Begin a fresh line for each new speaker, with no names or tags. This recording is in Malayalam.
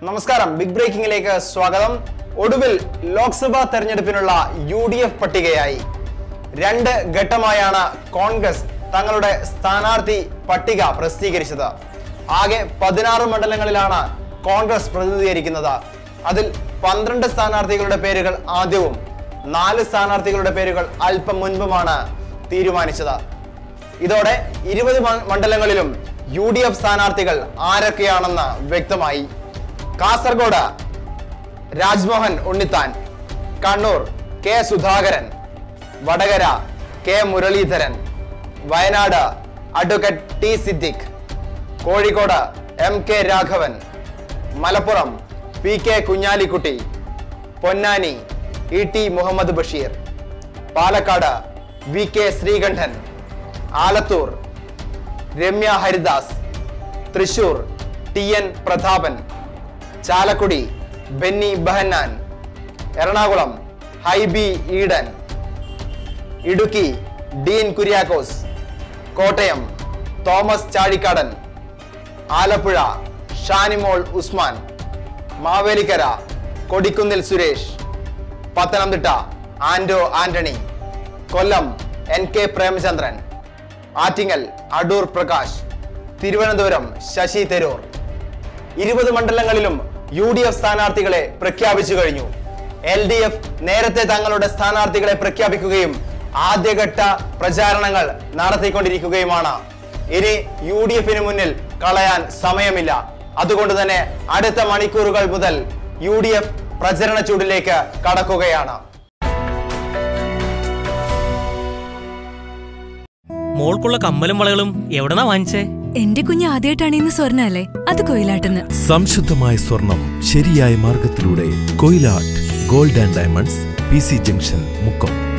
നമസ്കാരം ബിഗ് ബ്രേക്കിംഗിലേക്ക് സ്വാഗതം ഒടുവിൽ ലോക്സഭാ തെരഞ്ഞെടുപ്പിനുള്ള യു ഡി എഫ് പട്ടികയായി രണ്ട് ഘട്ടമായാണ് കോൺഗ്രസ് തങ്ങളുടെ സ്ഥാനാർത്ഥി പട്ടിക പ്രസിദ്ധീകരിച്ചത് ആകെ പതിനാറ് മണ്ഡലങ്ങളിലാണ് കോൺഗ്രസ് പ്രതിനിധീകരിക്കുന്നത് അതിൽ പന്ത്രണ്ട് സ്ഥാനാർത്ഥികളുടെ പേരുകൾ ആദ്യവും നാല് സ്ഥാനാർത്ഥികളുടെ പേരുകൾ അല്പം മുൻപുമാണ് തീരുമാനിച്ചത് ഇതോടെ ഇരുപത് മ- മണ്ഡലങ്ങളിലും യു ഡി എഫ് സ്ഥാനാർത്ഥികൾ ആരൊക്കെയാണെന്ന് വ്യക്തമായി Kasaragod Rajmohan Unnithan Kannur K Sudhakaran Vadakara K Muraleedharan Wayanad advocate T Siddique Kozhikode M K Raghavan Malappuram P K Kunhalikutty Ponnani E T Muhammad Basheer Palakkad V K Sreekandan Alathur Remya Haridas Thrissur T N Prathapan Chalakudy Benny Behanan Ernakulam Hibi Eden Idukki Dean Kuriakose Kottayam Thomas Chazhikadan Alappuzha Shanimol Usman Mavelikara Kodikunnil Suresh Pathanamthitta Anto Antony Kollam N K Premachandran Attingal Adoor Prakash Thiruvananthapuram Sasi Tharoor ഇരുപത് മണ്ഡലങ്ങളിലും യു ഡി എഫ് സ്ഥാനാർത്ഥികളെ പ്രഖ്യാപിച്ചു കഴിഞ്ഞു എൽ ഡി എഫ് നേരത്തെ തങ്ങളുടെ സ്ഥാനാർത്ഥികളെ പ്രഖ്യാപിക്കുകയും ആദ്യഘട്ട പ്രചാരണങ്ങൾ നടത്തിക്കൊണ്ടിരിക്കുകയുമാണ് ഇനി യു ഡി എഫിന് മുന്നിൽ കളയാൻ സമയമില്ല അതുകൊണ്ട് തന്നെ അടുത്ത മണിക്കൂറുകൾ മുതൽ യു ഡി എഫ് പ്രചരണ ചൂടിലേക്ക് കടക്കുകയാണ്
മോൾക്കുള്ള കമ്മലും വളകളും എവിടെന്നാ വാങ്ങിച്ചേ
എന്റെ കുഞ്ഞ് ആദ്യമായിട്ടാണ് ഇന്ന് സ്വർണ്ണ അല്ലേ അത് കൊയിലാട്ടെന്ന്
സംശുദ്ധമായ സ്വർണം ശരിയായ മാർഗത്തിലൂടെ Koyilatt gold and diamonds P C junction Mukkam